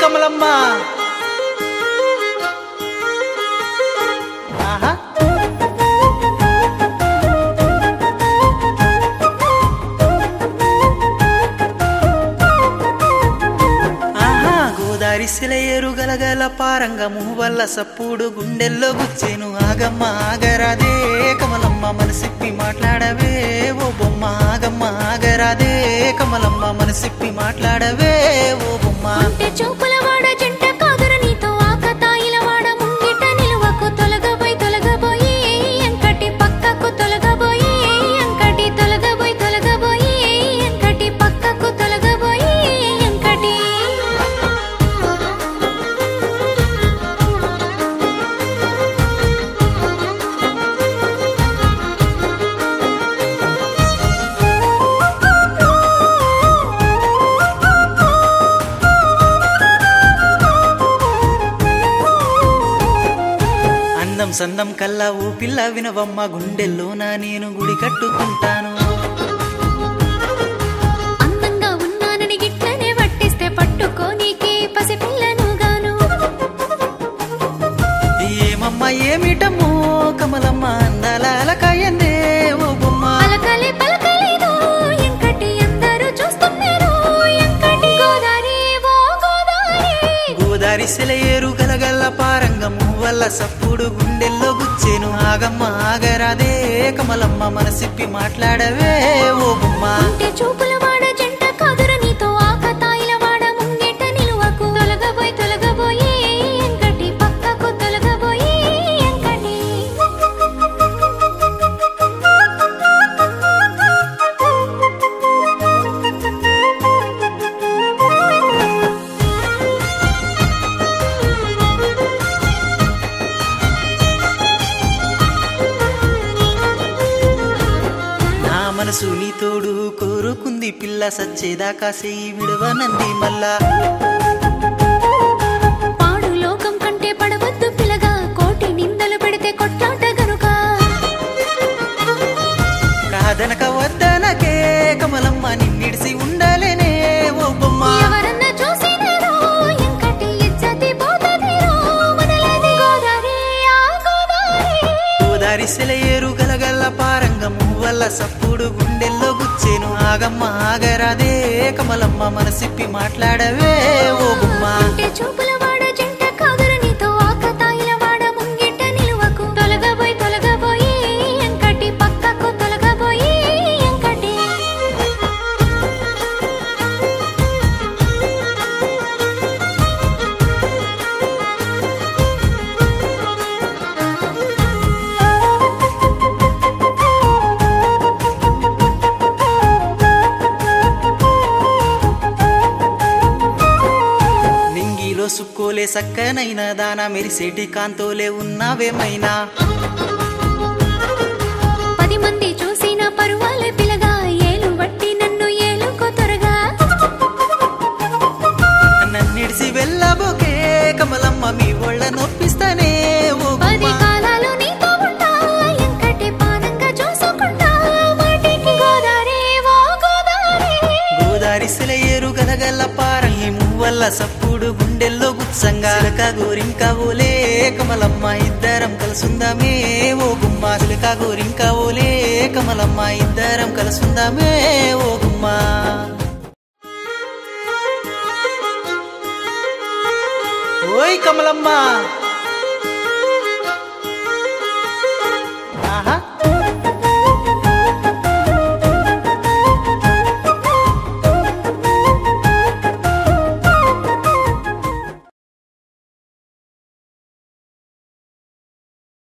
కమలమ్మ ఆహా ఆహా గోదారి శిలయేరు గలగల పారంగము వల్ల సప్పుడు గుండెల్లో గుచ్చేను ఆగమ్మ ఆగరాదే కమలమ్మ మనసిప్పి మాట్లాడవే ఓ బొమ్మ ఆగమ్మ ఆగరాదే కమలమ్మ మనసిప్పి మాట్లాడవే ఓ బొమ్మ ఉంటే చూపుల వాడ జంట కాదుర నీతో ఆకతాయిల వాడ ముంగిట నిలువకు తొలగబోయి తొలగబోయి ఎంకటి పక్కకు తొలగబోయి ఎంకటి తొలగబోయి తొలగబోయి ఎంకటి పక్కకు తొలగబోయి ఎంకటి అందం సందం కల్లా ఓ పిల్ల వినవమ్మ గుండెల్లోన నేను గుడి కట్టుకుంటాను అందంగా ఉన్నానని గిట్లనే పట్టిస్తే పట్టుకోనీకి పసిపిల్లను గాను ఏమమ్మ ఏమిటమ్మో కమలమ్మ అందాల అలకాయందే ఓ బొమ్మ అలకలే పలకలేదు ఎంకటి అందరూ చూస్తున్నారు ఎంకటి గోదారి ఓ గోదారి గోదారి సెలయేరు గలగల్ల పారంగము వల్ల సప్పుడు గుండెల్లో గుచ్చేను ఆగమ్మ ఆగరాదే కమలమ్మ మనసిప్పి మాట్లాడవే ఓ బొమ్మ ఉంటే చూపుల వాడ జంట కాదుర నీతో ఆకతాయిల వాడ ముంగిట నిలువకు తొలగబోయి తొలగబోయి ఎంకటి పక్కకు తొలగబోయి ఎంకటి నా మనసు నీ తోడు కోరుకుంది పిల్ల సచ్చేదాకా సెయ్యి విడవనంది మళ్ళా పాడు లోకం కంటే పడవద్దు పిల్లగా కోటి నిందలు పెడితే కొట్లాట గనుక కాదనక వద్దనకే కమలమ్మ నిన్నిడిసి ఉండలేనే ఓ బొమ్మ ఎవరన్నా చూసినారో ఎంకటి ఇజ్జతి పోతదిరో మనలది గోదారి ఆ గోదారి గోదారి సెలయేరు గలగల్ల పారంగము వల్ల సప్పుడు గుండెల్లో గుచ్చేను ఆగమ్మ ఆగరాదే కమలమ్మ మనసిప్పి మాట్లాడవే ఓ బొమ్మ ఉంటే చూపుల వాడ జంట కాదుర నీతో ఆకతాయిల వాడ ముంగిట నిలువకు తొలగబోయి తొలగబోయి ఎంకటి పక్కకు తొలగబోయి ఎంకటి నింగిలో సుక్కోలే సక్కనైన దాన మెరిసేటి కాంతోలే ఉన్నావేమైనా పది మంది చూసిన పరువాల పిలగా ఏలు వట్టి నన్ను ఏలుకో త్వరగా నన్నిడిసి వెళ్ళబోకే కమలమ్మ మీ ఒళ్ళ నొప్పిస్తానే ఓ పది బొమ్మ కాలాలు నీతో ఉంటా ఎంకటి పానంగా చూసుకుంటా మాటికి గోదారి ఓ గోదారి గోదారి సెలయేరు గలగల్ల పారయ్యము వల్ల సప్పుడు గుండెల్లో గుత్సంగా సిలక గోరింక ఓలే కమలమ్మ ఇద్దరం కలుసుందామే ఓ గుమ్మ సిలక గోరింక ఓలే కమలమ్మ ఇద్దరం కలుసుందామే ఓ గుమ్మ ఓయ్ కమలమ్మ ఆహా